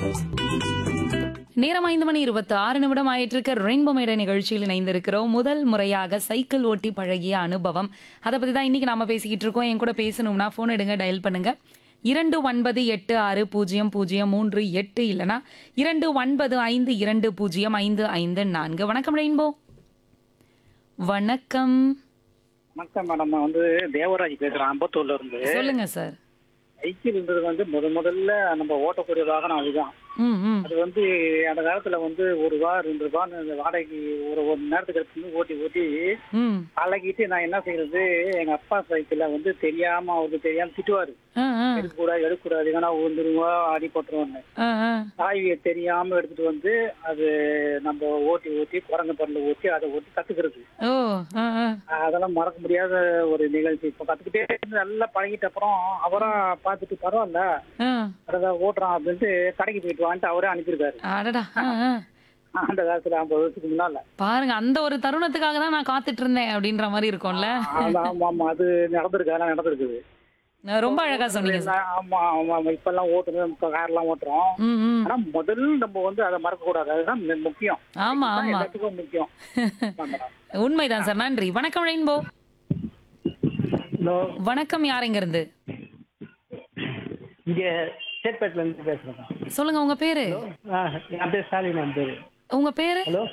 நேரம் ஐந்து மணி இருபத்தி ஆறு நிமிடம் ஆயிட்டு இருக்க ரெயின்போ மேடை நிகழ்ச்சியில் இணைந்திருக்கிறோம் முதல் முறையாக சைக்கிள் ஓட்டி பழகிய அனுபவம் அதை பத்தி தான் இன்னைக்கு நாம பேசிக்கிட்டு இருக்கோம் என் கூட பேசணும்னா போன் எடுங்க டயல் பண்ணுங்க இரண்டு ஒன்பது எட்டு ஆறு பூஜ்ஜியம் பூஜ்ஜியம் மூன்று எட்டு இல்லனா இரண்டு ஒன்பது ஐந்து இரண்டு பூஜ்ஜியம் ஐந்து ஐந்து நான்கு வணக்கம் ரெயின்போ வணக்கம் வணக்கம் மேடம் நான் வந்து தேவராஜ் பேசுறேன் அம்பத்தூர்ல இருந்து சொல்லுங்க சார் சைக்கிள்ன்றது வந்து முத முதல்ல நம்ம ஓட்டக்கூடிய வாகனம் அதுதான் ம் ம் அது வந்து அந்த காலத்துல வந்து ஒரு ரூபா ரெண்டு ரூபான்னு அந்த வாடகைக்கு ஒரு ஒரு மணி நேரத்துக்கு எடுத்து ஓட்டி ஓட்டி ம் பழகிட்டு நான் என்ன செய்யறது எங்க அப்பா சைக்கிள வந்து தெரியாம அவருக்கு தெரியாம திட்டுவாரு ஆ ஆ எடுக்கக்கூடாது எடுக்கக்கூடாது ஏன்னா விழுந்துருவா அடி போட்டுருவோன்னு ஆ ஆ சாவியை தெரியாம எடுத்துட்டு வந்து அது நம்ம ஓட்டி ஓட்டி குரங்கு பல்ல ஓட்டி அதை ஓட்டி கத்துக்கிறது ஓ ஆ ஆ அதெல்லாம் மறக்க முடியாத ஒரு நிகழ்ச்சி இப்போ கத்துக்கிட்டே இருந்து நல்லா பழகிட்ட அப்புறம் அவரா பார்த்துட்டு பரவாயில்ல ஆ அதான் ஓட்டுறான் அப்படின்ட்டு கடைக்கு போயிட்டு வான்ட்டு அவரே அனுப்பியிருக்காரு அடடா ஆ ஆ அந்த காலத்துல ஐம்பது வருஷத்துக்கு முன்னால பாருங்க அந்த ஒரு தருணத்துக்காக தான் நான் காத்துட்டு இருந்தேன் அப்படின்ற மாதிரி இருக்கும்ல ஆமா ஆமா ஆமா அது நடந்திருக்கு அதெல்லாம் நடந்திருக்குது நான் ரொம்ப அழகா சொன்னீங்க சார் ஆமா ஆமா ஆமா இப்ப எல்லாம் ஓட்டுறோம் இப்ப கார் எல்லாம் ஓட்டுறோம் ம் ம் ஆனா முதல் நம்ம வந்து அதை மறக்க கூடாது அதுதான் மு- முக்கியம் ஆமா அதுதான் ஆமா எல்லாத்துக்கும் முக்கியம் ஆமா. உண்மைதான் சார் நன்றி வணக்கம் ரெயின்போ ஹலோ வணக்கம் யார் இங்க இருந்து இங்கே சேட்பேட்டில் இருந்து பேசுகிறேன் சொல்லுங்க உங்க பேரு ஆ என் பேர் ஸ்டாலின் என் பேர் உங்க பேரு ஹலோ